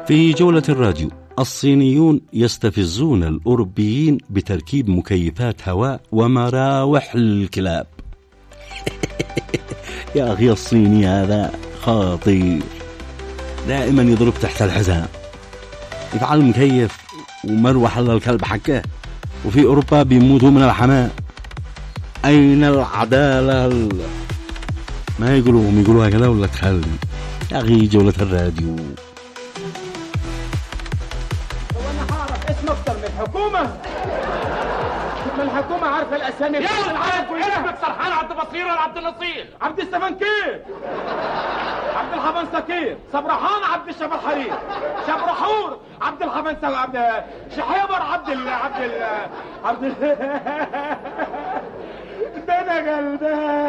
في جولة الراديو الصينيون يستفزون الأوروبيين بتركيب مكيفات هواء ومراوح الكلاب يا أخي الصيني هذا خطير دائما يضرب تحت الحزام يفعل مكيف ومروح للكلب حقه وفي أوروبا بيموتوا من الحماة أين العدالة ما يقولوا هم يقولوها كذا ولا تخلي يا أخي جولة الراديو هو انا هعرف اسم اكتر من الحكومه ما الحكومه عارفه الاسامي يلا بتاعت العالم تعال كلها اسمك سرحان عبد البصير ولا عبد النصير عبد السفنكير عبد الحبن سكير صبرحان عبد الشبر حرير شبرحور عبد الحبن سو عبد شحيبر عبد ال عبد ال عبد ال ده انا غلبان